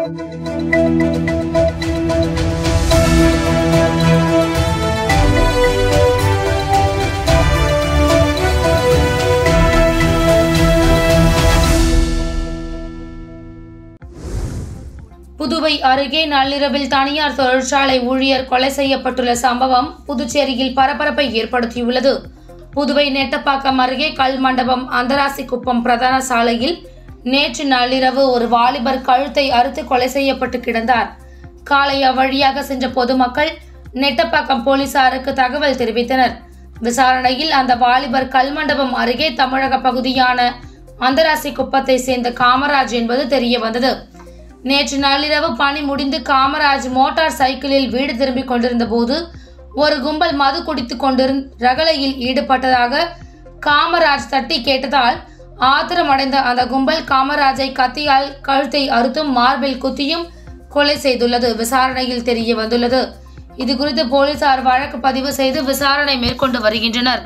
புதுவை அருகே நள்ளிரவில் தனியார் தொழிற்சாலை ஊழியர் கொலை செய்யப்பட்டுள்ள சம்பவம் புதுச்சேரியில் பரபரப்பை ஏற்படுத்தியுள்ளது புதுவை நெட்டப்பாக்கம் அருகே கல் மண்டபம் அந்தராசி குப்பம் பிரதான சாலையில் நேற்று நள்ளிரவு ஒரு வாலிபர் கழுத்தை அறுத்து கொலை செய்யப்பட்டு கிடந்தார் காலை அவ்வழியாக சென்ற பொதுமக்கள் நெட்டப்பாக்கம் போலீசாருக்கு தகவல் தெரிவித்தனர் விசாரணையில் அந்த வாலிபர் கல்மண்டபம் அருகே தமிழக பகுதியான அந்தராசி குப்பத்தை சேர்ந்த காமராஜ் என்பது தெரிய வந்தது நேற்று நள்ளிரவு பணி முடிந்து காமராஜ் மோட்டார் சைக்கிளில் வீடு திரும்பிக் கொண்டிருந்த போது ஒரு கும்பல் மது குடித்துக் கொண்டிருந்த ரகளையில் ஈடுபட்டதாக காமராஜ் தட்டி கேட்டதால் ஆத்திரமடைந்த அந்த கும்பல் காமராஜை கத்தியால் கழுத்தை அறுத்தும் மார்பில் குத்தியும் கொலை செய்துள்ளது விசாரணையில் தெரிய வந்துள்ளது இது குறித்து போலீசார் வழக்கு பதிவு செய்து விசாரணை மேற்கொண்டு வருகின்றனர்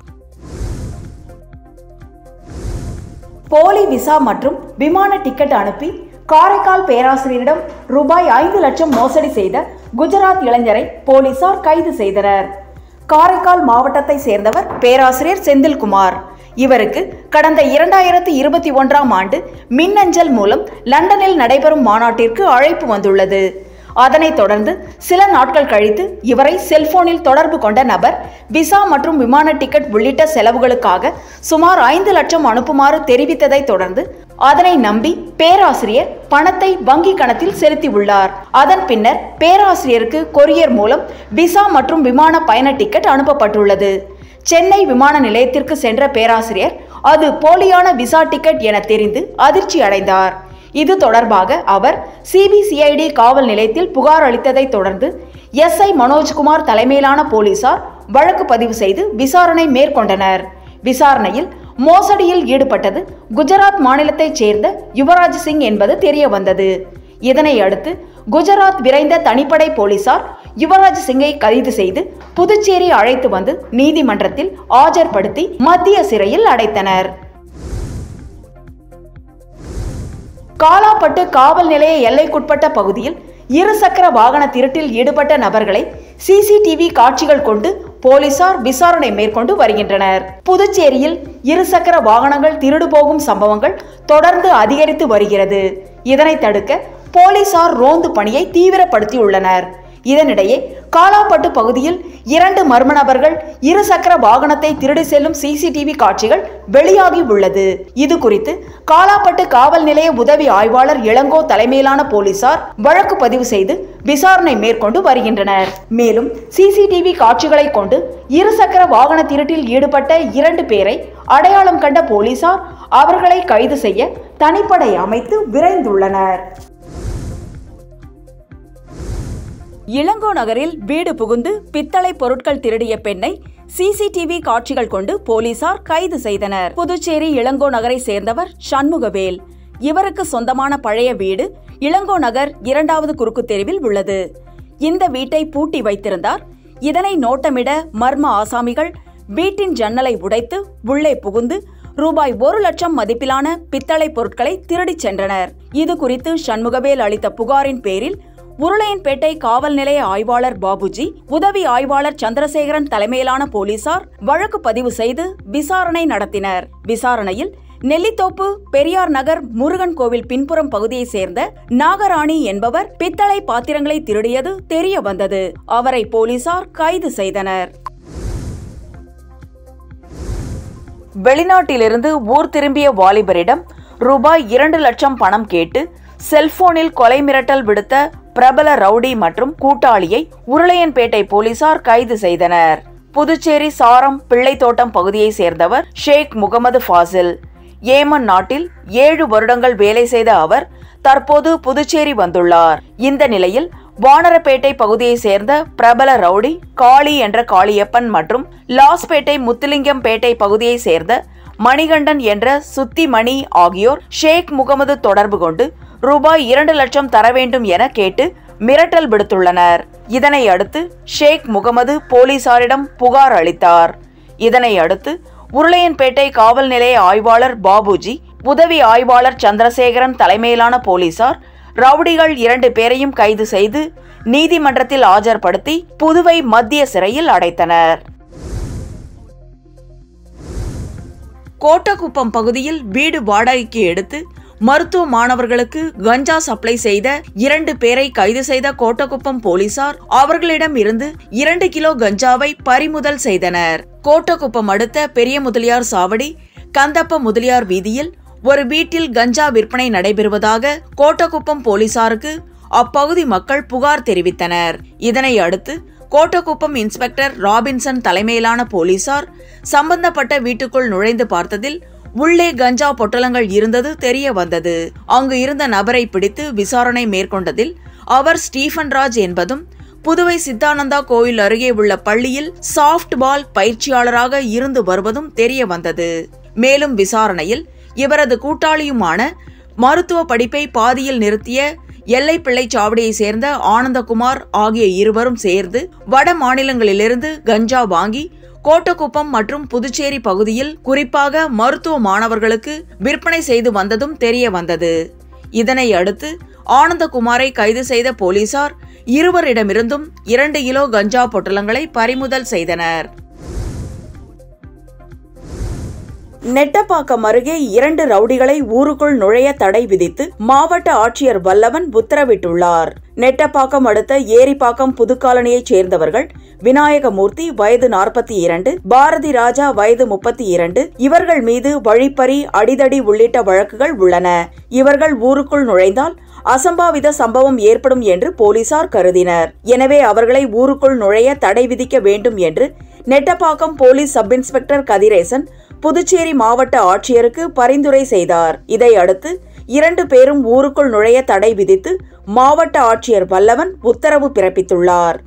போலி விசா மற்றும் விமான டிக்கெட் அனுப்பி காரைக்கால் பேராசிரியரிடம் ரூபாய் ஐந்து லட்சம் மோசடி செய்த குஜராத் இளைஞரை போலீசார் கைது செய்தனர் காரைக்கால் மாவட்டத்தை சேர்ந்தவர் பேராசிரியர் செந்தில்குமார் இவருக்கு கடந்த இரண்டாயிரத்தி இருபத்தி ஒன்றாம் ஆண்டு மின்னஞ்சல் மூலம் லண்டனில் நடைபெறும் மாநாட்டிற்கு அழைப்பு வந்துள்ளது அதனைத் தொடர்ந்து சில நாட்கள் கழித்து இவரை செல்போனில் தொடர்பு கொண்ட நபர் விசா மற்றும் விமான டிக்கெட் உள்ளிட்ட செலவுகளுக்காக சுமார் ஐந்து லட்சம் அனுப்புமாறு தெரிவித்ததை தொடர்ந்து அதனை நம்பி பேராசிரியர் பணத்தை வங்கி கணக்கில் செலுத்தியுள்ளார் அதன் பின்னர் பேராசிரியருக்கு கொரியர் மூலம் விசா மற்றும் விமான பயண டிக்கெட் அனுப்பப்பட்டுள்ளது சென்னை விமான நிலையத்திற்கு சென்ற பேராசிரியர் அது போலியான விசா டிக்கெட் என தெரிந்து அதிர்ச்சி அடைந்தார் இது தொடர்பாக அவர் சிபிசிஐடி காவல் நிலையத்தில் புகார் அளித்ததை தொடர்ந்து எஸ்ஐ மனோஜ்குமார் தலைமையிலான போலீசார் வழக்கு பதிவு செய்து விசாரணை மேற்கொண்டனர் விசாரணையில் மோசடியில் ஈடுபட்டது குஜராத் மாநிலத்தைச் சேர்ந்த யுவராஜ் சிங் என்பது தெரிய வந்தது இதனை அடுத்து குஜராத் விரைந்த தனிப்படை போலீசார் யுவராஜ் சிங்கை கைது செய்து புதுச்சேரி அழைத்து வந்து நீதிமன்றத்தில் ஆஜர்படுத்தி மத்திய சிறையில் அடைத்தனர் காலாப்பட்டு காவல் நிலைய எல்லைக்குட்பட்ட பகுதியில் இருசக்கர வாகன திருட்டில் ஈடுபட்ட நபர்களை சிசிடிவி காட்சிகள் கொண்டு போலீசார் விசாரணை மேற்கொண்டு வருகின்றனர் புதுச்சேரியில் இருசக்கர வாகனங்கள் திருடு போகும் சம்பவங்கள் தொடர்ந்து அதிகரித்து வருகிறது இதனை தடுக்க போலீசார் ரோந்து பணியை தீவிரப்படுத்தியுள்ளனர் இதனிடையே காலாப்பட்டு பகுதியில் இரண்டு மர்ம நபர்கள் இருசக்கர வாகனத்தை திருடி செல்லும் சிசிடிவி காட்சிகள் வெளியாகி உள்ளது இது குறித்து காலாப்பட்டு காவல் நிலைய உதவி ஆய்வாளர் இளங்கோ தலைமையிலான போலீசார் வழக்கு பதிவு செய்து விசாரணை மேற்கொண்டு வருகின்றனர் மேலும் சிசிடிவி காட்சிகளை கொண்டு இருசக்கர வாகன திருட்டில் ஈடுபட்ட இரண்டு பேரை அடையாளம் கண்ட போலீசார் அவர்களை கைது செய்ய தனிப்படை அமைத்து விரைந்துள்ளனர் இளங்கோ நகரில் வீடு புகுந்து பித்தளை பொருட்கள் திருடிய பெண்ணை சிசிடிவி காட்சிகள் கொண்டு போலீசார் கைது செய்தனர் புதுச்சேரி இளங்கோ நகரை சேர்ந்தவர் சண்முகவேல் இவருக்கு சொந்தமான பழைய வீடு இளங்கோ நகர் இரண்டாவது குறுக்கு தெருவில் உள்ளது இந்த வீட்டை பூட்டி வைத்திருந்தார் இதனை நோட்டமிட மர்ம ஆசாமிகள் வீட்டின் ஜன்னலை உடைத்து உள்ளே புகுந்து ரூபாய் ஒரு லட்சம் மதிப்பிலான பித்தளை பொருட்களை திருடிச் சென்றனர் இது குறித்து சண்முகவேல் அளித்த புகாரின் பேரில் உருளையன்பேட்டை காவல் நிலைய ஆய்வாளர் பாபுஜி உதவி ஆய்வாளர் சந்திரசேகரன் தலைமையிலான போலீசார் வழக்கு பதிவு செய்து விசாரணை நடத்தினர் விசாரணையில் நெல்லித்தோப்பு பெரியார் நகர் முருகன் கோவில் பின்புறம் பகுதியைச் சேர்ந்த நாகராணி என்பவர் பித்தளை பாத்திரங்களை திருடியது தெரிய வந்தது அவரை போலீசார் கைது செய்தனர் வெளிநாட்டிலிருந்து ஊர் திரும்பிய வாலிபரிடம் ரூபாய் இரண்டு லட்சம் பணம் கேட்டு செல்போனில் கொலை மிரட்டல் விடுத்த பிரபல ரவுடி மற்றும் கூட்டாளியை உருளையன்பேட்டை போலீசார் கைது செய்தனர் புதுச்சேரி சாரம் பிள்ளைத்தோட்டம் பகுதியைச் சேர்ந்தவர் ஷேக் முகமது ஃபாசில் ஏமன் நாட்டில் ஏழு வருடங்கள் வேலை செய்த அவர் தற்போது புதுச்சேரி வந்துள்ளார் இந்த நிலையில் வானரப்பேட்டை பகுதியைச் சேர்ந்த பிரபல ரவுடி காளி என்ற காளியப்பன் மற்றும் லாஸ்பேட்டை முத்துலிங்கம் பேட்டை பகுதியைச் சேர்ந்த மணிகண்டன் என்ற சுத்தி மணி ஆகியோர் ஷேக் முகமது தொடர்பு கொண்டு ரூபாய் இரண்டு லட்சம் தர வேண்டும் என கேட்டு மிரட்டல் விடுத்துள்ளனர் இதனை அடுத்து ஷேக் முகமது போலீசாரிடம் புகார் அளித்தார் இதனை அடுத்து உருளையன்பேட்டை காவல் நிலைய ஆய்வாளர் பாபுஜி உதவி ஆய்வாளர் சந்திரசேகரன் தலைமையிலான போலீசார் ரவுடிகள் இரண்டு பேரையும் கைது செய்து நீதிமன்றத்தில் ஆஜர்படுத்தி புதுவை மத்திய சிறையில் அடைத்தனர் கோட்டக்குப்பம் பகுதியில் வீடு வாடகைக்கு எடுத்து மருத்துவ மாணவர்களுக்கு கஞ்சா சப்ளை செய்த இரண்டு பேரை கைது செய்த கோட்டக்குப்பம் போலீசார் அவர்களிடம் இருந்து இரண்டு கிலோ கஞ்சாவை பறிமுதல் செய்தனர் கோட்டக்குப்பம் அடுத்த பெரிய முதலியார் சாவடி கந்தப்ப முதலியார் வீதியில் ஒரு வீட்டில் கஞ்சா விற்பனை நடைபெறுவதாக கோட்டக்குப்பம் போலீசாருக்கு அப்பகுதி மக்கள் புகார் தெரிவித்தனர் இதனை அடுத்து கோட்டக்குப்பம் இன்ஸ்பெக்டர் ராபின்சன் தலைமையிலான போலீசார் சம்பந்தப்பட்ட வீட்டுக்குள் நுழைந்து பார்த்ததில் உள்ளே கஞ்சா பொட்டலங்கள் இருந்தது தெரிய வந்தது அங்கு இருந்த நபரை பிடித்து விசாரணை மேற்கொண்டதில் அவர் ஸ்டீஃபன் ராஜ் என்பதும் புதுவை சித்தானந்தா கோயில் அருகே உள்ள பள்ளியில் சாஃப்ட் பால் பயிற்சியாளராக இருந்து வருவதும் தெரிய வந்தது மேலும் விசாரணையில் இவரது கூட்டாளியுமான மருத்துவ படிப்பை பாதியில் நிறுத்திய எல்லைப்பிள்ளை சாவடியை சேர்ந்த ஆனந்தகுமார் ஆகிய இருவரும் சேர்ந்து வட மாநிலங்களிலிருந்து கஞ்சா வாங்கி கோட்டக்குப்பம் மற்றும் புதுச்சேரி பகுதியில் குறிப்பாக மருத்துவ மாணவர்களுக்கு விற்பனை செய்து வந்ததும் தெரிய வந்தது இதனை அடுத்து ஆனந்தகுமாரை கைது செய்த போலீசார் இருவரிடமிருந்தும் இரண்டு கிலோ கஞ்சா பொட்டலங்களை பறிமுதல் செய்தனர் நெட்டப்பாக்கம் அருகே இரண்டு ரவுடிகளை ஊருக்குள் நுழைய தடை விதித்து மாவட்ட ஆட்சியர் வல்லவன் உத்தரவிட்டுள்ளார் நெட்டப்பாக்கம் அடுத்த ஏரிப்பாக்கம் புதுக்காலனியைச் சேர்ந்தவர்கள் விநாயகமூர்த்தி வயது நாற்பத்தி இரண்டு பாரதி ராஜா வயது முப்பத்தி இரண்டு இவர்கள் மீது வழிப்பறி அடிதடி உள்ளிட்ட வழக்குகள் உள்ளன இவர்கள் ஊருக்குள் நுழைந்தால் அசம்பாவித சம்பவம் ஏற்படும் என்று போலீசார் கருதினர் எனவே அவர்களை ஊருக்குள் நுழைய தடை விதிக்க வேண்டும் என்று Nettapakkam police sub inspector Kathiresan Puducherry மாவட்ட ஆட்சியருக்கு பரிந்துரை செய்தார் இதையடுத்து இரண்டு பேரும் ஊருக்குள் நுழைய தடை விதித்து மாவட்ட ஆட்சியர் வல்லவன் உத்தரவு பிறப்பித்துள்ளார்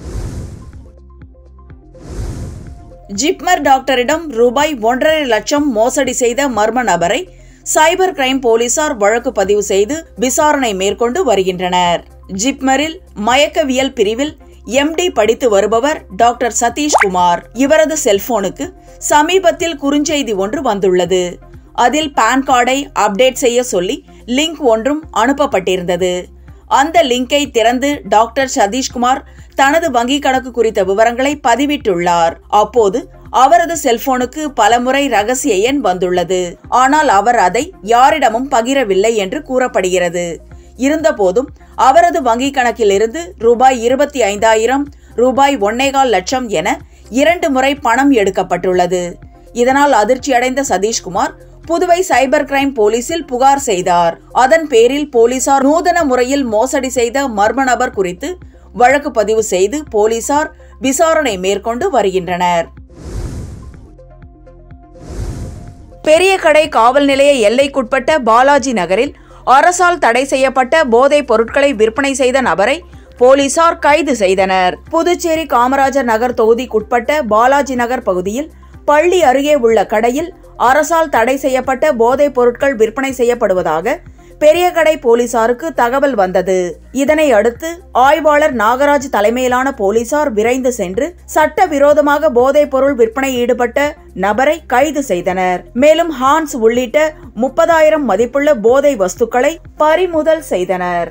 ஜிப்மர் டாக்டரிடம் ரூபாய் ஒன்றரை லட்சம் மோசடி செய்த மர்ம நபரை சைபர் கிரைம் போலீசார் வழக்கு பதிவு செய்து விசாரணை மேற்கொண்டு வருகின்றனர் ஜிப்மரில் மயக்கவியல் பிரிவில் எம்டி படித்து வருபவர் டாக்டர் சதீஷ் குமார் இவரது செல்போனுக்கு சமீபத்தில் குறுஞ்செய்தி ஒன்று வந்துள்ளது அதில் பான் கார்டை அப்டேட் செய்ய சொல்லி லிங்க் ஒன்றும் அனுப்பப்பட்டிருந்தது அந்த லிங்கை திறந்து டாக்டர் சதீஷ்குமார் தனது வங்கி கணக்கு குறித்த விவரங்களை பதிவிட்டுள்ளார் அப்போது அவரது செல்போனுக்கு பலமுறை ரகசிய எண் வந்துள்ளது ஆனால் அவர் அதை யாரிடமும் பகிரவில்லை என்று கூறப்படுகிறது இருந்தபோதும் அவரது வங்கி கணக்கிலிருந்து ரூபாய் இருபத்தி ஐந்தாயிரம் ரூபாய் ஒன்னேகால் லட்சம் என இரண்டு முறை பணம் எடுக்கப்பட்டுள்ளது இதனால் அதிர்ச்சியடைந்த சதீஷ்குமார் புதுவை சைபர் கிரைம் போலீசில் புகார் செய்தார் அதன் பேரில் போலீசார் நூதன முறையில் மோசடி செய்த மர்ம நபர் குறித்து வழக்கு பதிவு செய்து போலீசார் விசாரணை மேற்கொண்டு வருகின்றனர் பெரிய கடை காவல் நிலைய எல்லைக்குட்பட்ட பாலாஜி நகரில் அரசால் தடை செய்யப்பட்ட போதைப் பொருட்களை விற்பனை செய்த நபரை போலீசார் கைது செய்தனர் புதுச்சேரி காமராஜர் நகர் தொகுதிக்குட்பட்ட பாலாஜி நகர் பகுதியில் பள்ளி அருகே உள்ள கடையில் அரசால் தடை செய்யப்பட்ட போதைப் பொருட்கள் விற்பனை செய்யப்படுவதாக பெரிய கடை போலீசாருக்கு தகவல் வந்தது இதனை அடுத்து ஆய்வாளர் நாகராஜ் தலைமையிலான போலீசார் விரைந்து சென்று சட்ட விரோதமாக போதைப் பொருள் விற்பனை ஈடுபட்ட நபரை கைது செய்தனர் மேலும் ஹான்ஸ் உள்ளிட்ட முப்பதாயிரம் மதிப்புள்ள போதை வஸ்துக்களை பறிமுதல் செய்தனர்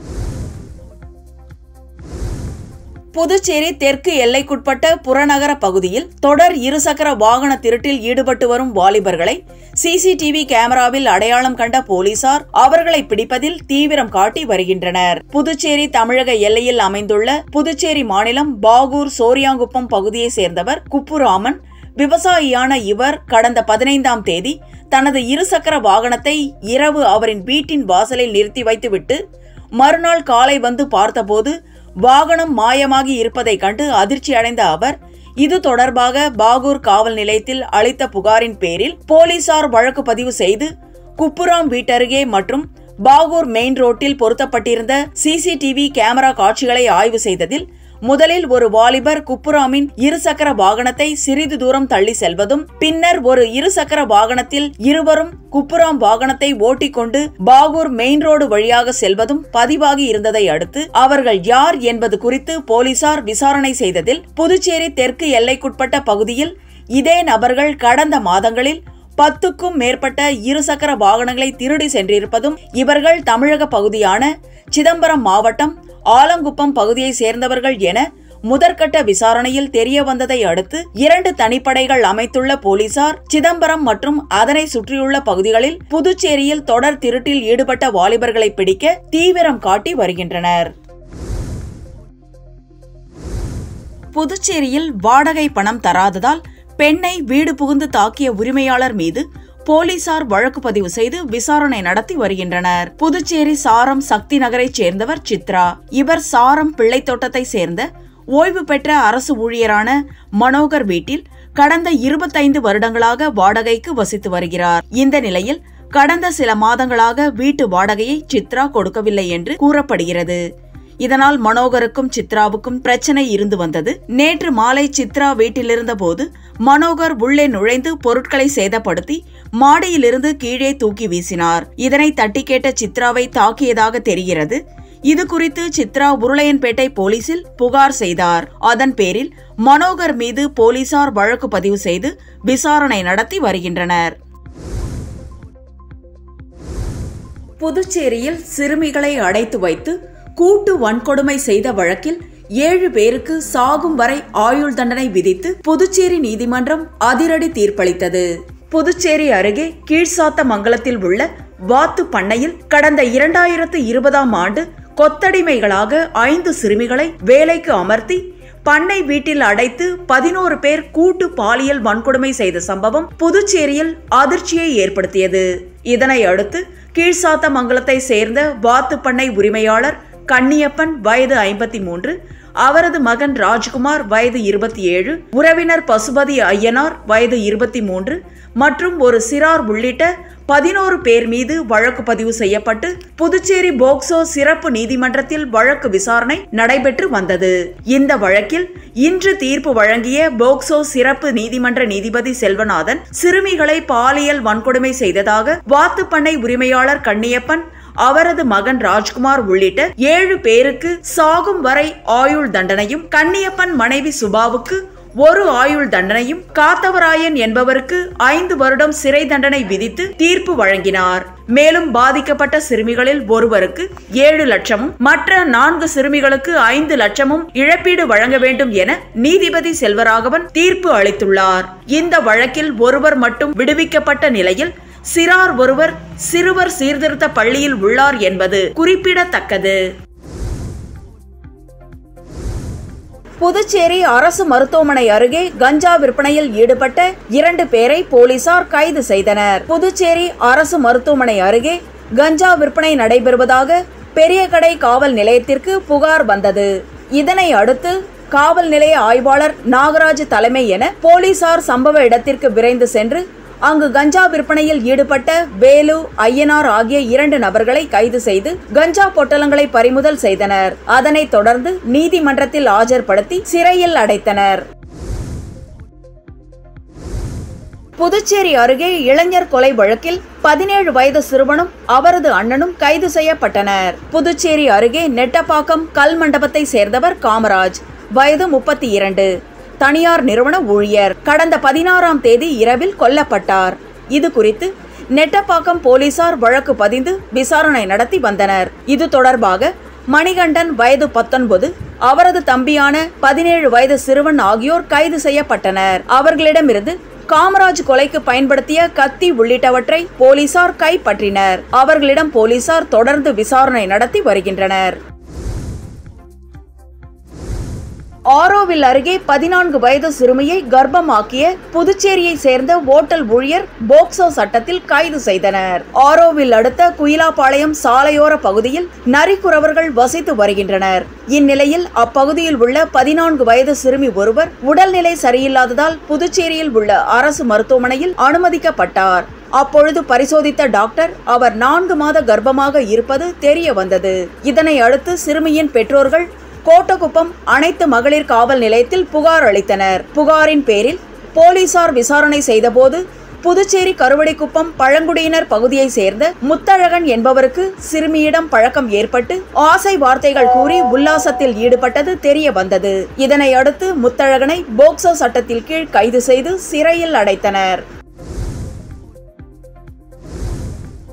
புதுச்சேரி தெற்கு எல்லைக்குட்பட்ட புறநகர பகுதியில் தொடர் இருசக்கர வாகன திருட்டில் ஈடுபட்டு வரும் வாலிபர்களை சிசிடிவி கேமராவில் அடையாளம் கண்ட போலீசார் அவர்களை பிடிப்பதில் தீவிரம் காட்டி வருகின்றனர் புதுச்சேரி தமிழக எல்லையில் அமைந்துள்ள புதுச்சேரி மாநிலம் பாகூர் சோரியாங்குப்பம் பகுதியை சேர்ந்தவர் குப்புராமன் விவசாயியான இவர் கடந்த பதினைந்தாம் தேதி தனது இருசக்கர வாகனத்தை இரவு அவரின் வீட்டின் வாசலில் நிறுத்தி வைத்துவிட்டு மறுநாள் காலை வந்து பார்த்தபோது வாகனம் மாயமாகி இருப்பதைக் கண்டு அதிர்ச்சி அடைந்த அவர் இது தொடர்பாக பாகூர் காவல் நிலையத்தில் அளித்த புகாரின் பேரில் போலீசார் வழக்கு பதிவு செய்து குப்புராம் வீட்டருகே மற்றும் பாகூர் மெயின் ரோட்டில் பொருத்தப்பட்டிருந்த சிசிடிவி கேமரா காட்சிகளை ஆய்வு செய்ததில் முதலில் ஒரு வாலிபர் குப்புராமின் இருசக்கர வாகனத்தை சிறிது தூரம் தள்ளி செல்வதும் பின்னர் ஒரு இருசக்கர வாகனத்தில் இருவரும் குப்புராம் வாகனத்தை ஓட்டிக்கொண்டு பாகூர் மெயின் ரோடு வழியாக செல்வதும் பதிவாகி இருந்ததை அடுத்து அவர்கள் யார் என்பது குறித்து போலீசார் விசாரணை செய்ததில் புதுச்சேரி தெற்கு எல்லைக்குட்பட்ட பகுதியில் இதே நபர்கள் கடந்த மாதங்களில் பத்துக்கும் மேற்பட்ட இருசக்கர வாகனங்களை திருடி சென்றிருப்பதும் இவர்கள் தமிழக பகுதியான சிதம்பரம் மாவட்டம் ஆலங்குப்பம் பகுதியை சேர்ந்தவர்கள் என முதற்கட்ட விசாரணையில் தெரிய வந்ததை அடுத்து இரண்டு தனிப்படைகள் அமைத்துள்ள போலீசார் சிதம்பரம் மற்றும் அதனை சுற்றியுள்ள பகுதிகளில் புதுச்சேரியில் தொடர் திருட்டில் ஈடுபட்ட வாலிபர்களை பிடிக்க தீவிரம் காட்டி வருகின்றனர் புதுச்சேரியில் வாடகை பணம் தராததால் பெண்ணை வீடு புகுந்து தாக்கிய உரிமையாளர் மீது போலீசார் வழக்கு பதிவு செய்து விசாரணை நடத்தி வருகின்றனர் புதுச்சேரி சாரம் சக்தி நகரைச் சேர்ந்தவர் சித்ரா இவர் சாரம் பிள்ளைத்தோட்டத்தை சேர்ந்த ஓய்வு பெற்ற அரசு ஊழியரான மனோகர் வீட்டில் கடந்த இருபத்தைந்து வருடங்களாக வாடகைக்கு வசித்து வருகிறார் இந்த நிலையில் கடந்த சில மாதங்களாக வீட்டு வாடகையை சித்ரா கொடுக்கவில்லை என்று கூறப்படுகிறது இதனால் மனோகருக்கும் சித்ராவுக்கும் பிரச்சனை இருந்து வந்தது நேற்று மாலை சித்ரா வீட்டிலிருந்த போது மனோகர் உள்ளே நுழைந்து பொருட்களை சேதப்படுத்தி மாடியிலிருந்து கீழே தூக்கி வீசினார் இதனை தட்டி கேட்ட சித்ராவை தாக்கியதாக தெரிகிறது இது குறித்து சித்ரா உருளையன்பேட்டை போலீசில் புகார் செய்தார் அதன் பேரில் மனோகர் மீது போலீசார் வழக்கு பதிவு செய்து விசாரணை நடத்தி வருகின்றனர் புதுச்சேரியில் சிறுமிகளை அடைத்து வைத்து கூட்டு வன்கொடுமை செய்த வழக்கில் ஏழு பேருக்கு சாகும் வரை ஆயுள் தண்டனை விதித்து புதுச்சேரி நீதிமன்றம் அதிரடி தீர்ப்பளித்தது புதுச்சேரி அருகே கீழ்சாத்தமங்கலத்தில் உள்ள வாத்து பண்ணையில் கடந்த இரண்டாயிரத்து இருபதாம் ஆண்டு கொத்தடிமைகளாக ஐந்து சிறுமிகளை வேலைக்கு அமர்த்தி பண்ணை வீட்டில் அடைத்து பதினோரு பேர் கூட்டு பாலியல் வன்கொடுமை செய்த சம்பவம் புதுச்சேரியில் அதிர்ச்சியை ஏற்படுத்தியது இதனை அடுத்து கீழ்சாத்தமங்கலத்தை சேர்ந்த வாத்து பண்ணை உரிமையாளர் கன்னியப்பன் வயது ஐம்பத்தி மூன்று அவரது மகன் ராஜ்குமார் வயது இருபத்தி ஏழு உறவினர் பசுபதி ஐயனார் வயது இருபத்தி மூன்று மற்றும் ஒரு சிறார் உள்ளிட்ட பதினோரு பேர் மீது வழக்கு பதிவு செய்யப்பட்டு புதுச்சேரி போக்சோ சிறப்பு நீதிமன்றத்தில் வழக்கு விசாரணை நடைபெற்று வந்தது இந்த வழக்கில் இன்று தீர்ப்பு வழங்கிய போக்சோ சிறப்பு நீதிமன்ற நீதிபதி செல்வநாதன் சிறுமிகளை பாலியல் வன்கொடுமை செய்ததாக வாத்துப்பண்ணை உரிமையாளர் கண்ணியப்பன் அவரது மகன் ராஜ்குமார் உள்ளிட்ட ஏழு பேருக்கு சாகும் வரை ஆயுள் தண்டனையும் கன்னியப்பன் மனைவி சுபாவுக்கு ஒரு ஆயுள் தண்டனையும் காத்தவராயன் என்பவருக்கு ஐந்து வருடம் சிறை தண்டனை விதித்து தீர்ப்பு வழங்கினார் மேலும் பாதிக்கப்பட்ட சிறுமிகளில் ஒருவருக்கு ஏழு லட்சமும் மற்ற நான்கு சிறுமிகளுக்கு ஐந்து லட்சமும் இழப்பீடு வழங்க வேண்டும் என நீதிபதி செல்வராகவன் தீர்ப்பு அளித்துள்ளார் இந்த வழக்கில் ஒருவர் மட்டும் விடுவிக்கப்பட்ட நிலையில் சிறார் ஒருவர் சிறுவர் சீர்திருத்த பள்ளியில் உள்ளார் என்பது குறிப்பிடத்தக்கது புதுச்சேரி அரசு மருத்துவமனை அருகே கஞ்சா விற்பனையில் ஈடுபட்ட இரண்டு பேரை போலீசார் கைது செய்தனர் புதுச்சேரி அரசு மருத்துவமனை அருகே கஞ்சா விற்பனை நடைபெறுவதாக பெரியகடை காவல் நிலையத்திற்கு புகார் வந்தது இதனை அடுத்து காவல் நிலைய ஆய்வாளர் நாகராஜ் தலைமை என போலீசார் சம்பவ இடத்திற்கு விரைந்து சென்று அங்கு கஞ்சா விற்பனையில் ஈடுபட்ட வேலு ஐயனார் ஆகிய இரண்டு நபர்களை கைது செய்து கஞ்சா பொட்டலங்களை பறிமுதல் செய்தனர் அதனைத் தொடர்ந்து நீதிமன்றத்தில் ஆஜர்படுத்தி சிறையில் அடைத்தனர் புதுச்சேரி அருகே இளைஞர் கொலை வழக்கில் பதினேழு வயது சிறுவனும் அவரது அண்ணனும் கைது செய்யப்பட்டனர் புதுச்சேரி அருகே நெட்டப்பாக்கம் கல் மண்டபத்தை சேர்ந்தவர் காமராஜ் வயது முப்பத்தி இரண்டு தனியார் நிறுவன ஊழியர் கடந்த பதினாறாம் தேதி இரவில் கொல்லப்பட்டார் இது குறித்து நெட்டப்பாக்கம் போலீசார் வழக்கு பதிந்து விசாரணை நடத்தி வந்தனர் இது தொடர்பாக மணிகண்டன் வயது பத்தொன்பது அவரது தம்பியான பதினேழு வயது சிறுவன் ஆகியோர் கைது செய்யப்பட்டனர் அவர்களிடமிருந்து காமராஜ் கொலைக்கு பயன்படுத்திய கத்தி உள்ளிட்டவற்றை போலீசார் கைப்பற்றினர் அவர்களிடம் போலீசார் தொடர்ந்து விசாரணை நடத்தி வருகின்றனர் ஆரோவில் அருகே பதினான்கு வயது சிறுமியை கர்ப்பமாக்கிய புதுச்சேரியை சேர்ந்த ஓட்டல் ஊழியர் போக்சோ சட்டத்தில் கைது செய்தனர் ஆரோவில் அடுத்த குயிலாப்பாளையம் சாலையோர பகுதியில் நரிக்குறவர்கள் வசித்து வருகின்றனர் இந்நிலையில் அப்பகுதியில் உள்ள பதினான்கு வயது சிறுமி ஒருவர் உடல்நிலை சரியில்லாததால் புதுச்சேரியில் உள்ள அரசு மருத்துவமனையில் அனுமதிக்கப்பட்டார் அப்பொழுது பரிசோதித்த டாக்டர் அவர் நான்கு மாத கர்ப்பமாக இருப்பது தெரிய வந்தது இதனை அடுத்து சிறுமியின் பெற்றோர்கள் கோட்டகுப்பம் அனைத்து மகளிர் காவல் நிலையத்தில் புகார் அளித்தனர் புகாரின் பேரில் போலீசார் விசாரணை செய்தபோது புதுச்சேரி கருவடைக்குப்பம் பழங்குடியினர் பகுதியை சேர்ந்த முத்தழகன் என்பவருக்கு சிறுமியிடம் பழக்கம் ஏற்பட்டு ஆசை வார்த்தைகள் கூறி உல்லாசத்தில் ஈடுபட்டது தெரிய வந்தது இதனை அடுத்து முத்தழகனை போக்சோ சட்டத்தில் கீழ் கைது செய்து சிறையில் அடைத்தனர்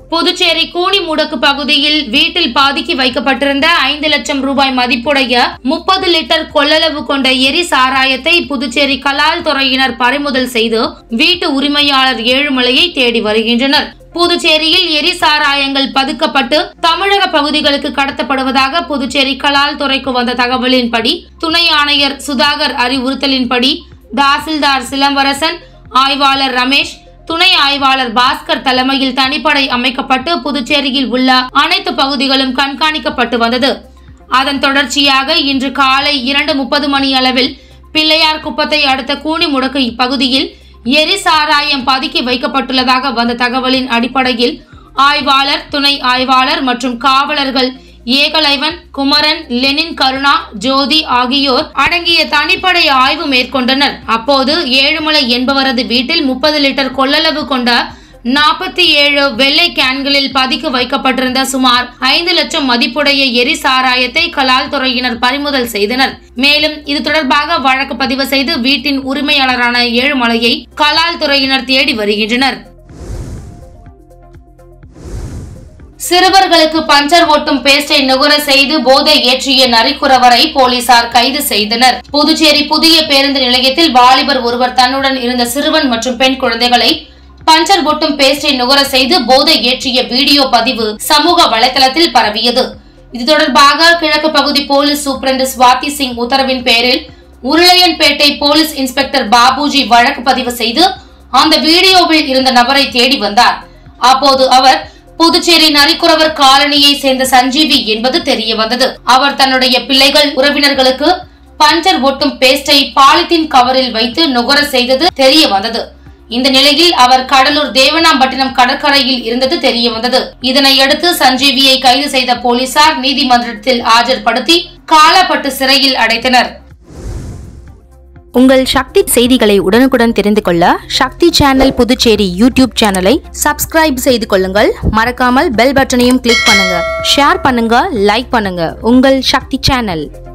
புதுச்சேரி கூனிமுடக்கு பகுதியில் வீட்டில் பாதிக்கு வைக்கப்பட்டிருந்த ஐந்து லட்சம் ரூபாய் மதிப்புடைய முப்பது லிட்டர் கொள்ளளவு கொண்ட எரி சாராயத்தை புதுச்சேரி கலால் துறையினர் பறிமுதல் செய்து வீட்டு உரிமையாளர் ஏழுமலையை தேடி வருகின்றனர் புதுச்சேரியில் எரி சாராயங்கள் பதுக்கப்பட்டு தமிழக பகுதிகளுக்கு கடத்தப்படுவதாக புதுச்சேரி கலால் துறைக்கு வந்த தகவலின்படி துணை ஆணையர் சுதாகர் அறிவுறுத்தலின்படி தாசில்தார் சிலம்பரசன் ஆய்வாளர் ரமேஷ் துணை ஆய்வாளர் பாஸ்கர் தலைமையில் தனிப்படை அமைக்கப்பட்டு புதுச்சேரியில் உள்ள அனைத்து பகுதிகளும் கண்காணிக்கப்பட்டு வந்தது அதன் தொடர்ச்சியாக இன்று காலை இரண்டு முப்பது மணி அளவில் பிள்ளையார் குப்பத்தை அடுத்த கூனிமுடக்கு இப்பகுதியில் எரி சாராயம் பதுக்கி வைக்கப்பட்டுள்ளதாக வந்த தகவலின் அடிப்படையில் ஆய்வாளர் துணை ஆய்வாளர் மற்றும் காவலர்கள் ஏகலைவன் குமரன் லெனின் கருணா ஜோதி ஆகியோர் அடங்கிய தனிப்படை ஆய்வு மேற்கொண்டனர் அப்போது ஏழுமலை என்பவரது வீட்டில் முப்பது லிட்டர் கொள்ளளவு கொண்ட நாற்பத்தி ஏழு வெள்ளை கேன்களில் பதுக்கி வைக்கப்பட்டிருந்த சுமார் ஐந்து லட்சம் மதிப்புடைய எரி சாராயத்தை கலால் துறையினர் பறிமுதல் செய்தனர் மேலும் இது தொடர்பாக வழக்கு பதிவு செய்து வீட்டின் உரிமையாளரான ஏழுமலையை கலால் துறையினர் தேடி வருகின்றனர் சிறுவர்களுக்கு பஞ்சர் ஓட்டும் பேஸ்டை நுகர செய்து போதை ஏற்றிய நரிக்குறவரை போலீசார் கைது செய்தனர் புதுச்சேரி புதிய பேருந்து நிலையத்தில் வாலிபர் ஒருவர் தன்னுடன் இருந்த சிறுவன் மற்றும் பெண் குழந்தைகளை பஞ்சர் ஒட்டும் பேஸ்டை நுகர செய்து போதை ஏற்றிய வீடியோ பதிவு சமூக வலைதளத்தில் பரவியது இது தொடர்பாக கிழக்கு பகுதி போலீஸ் சூப்பரண்டு சுவாதி சிங் உத்தரவின் பேரில் உருளையன்பேட்டை போலீஸ் இன்ஸ்பெக்டர் பாபுஜி வழக்கு பதிவு செய்து அந்த வீடியோவில் இருந்த நபரை தேடி வந்தார் அப்போது அவர் புதுச்சேரி நரிக்குறவர் காலனியை சேர்ந்த சஞ்சீவி என்பது தெரிய வந்தது அவர் தன்னுடைய பிள்ளைகள் உறவினர்களுக்கு பஞ்சர் ஒட்டும் பேஸ்டை பாலித்தீன் கவரில் வைத்து நுகர செய்தது தெரிய வந்தது இந்த நிலையில் அவர் கடலூர் தேவனாம்பட்டினம் கடற்கரையில் இருந்தது தெரிய வந்தது இதனையடுத்து சஞ்சீவியை கைது செய்த போலீசார் நீதிமன்றத்தில் ஆஜர்படுத்தி காலப்பட்டு சிறையில் அடைத்தனர் உங்கள் சக்தி செய்திகளை உடனுக்குடன் தெரிந்து கொள்ள சக்தி சேனல் புதுச்சேரி யூடியூப் சேனலை சப்ஸ்கிரைப் செய்து கொள்ளுங்கள் மறக்காமல் பெல் பட்டனையும் கிளிக் பண்ணுங்க ஷேர் பண்ணுங்க லைக் பண்ணுங்க உங்கள் சக்தி சேனல்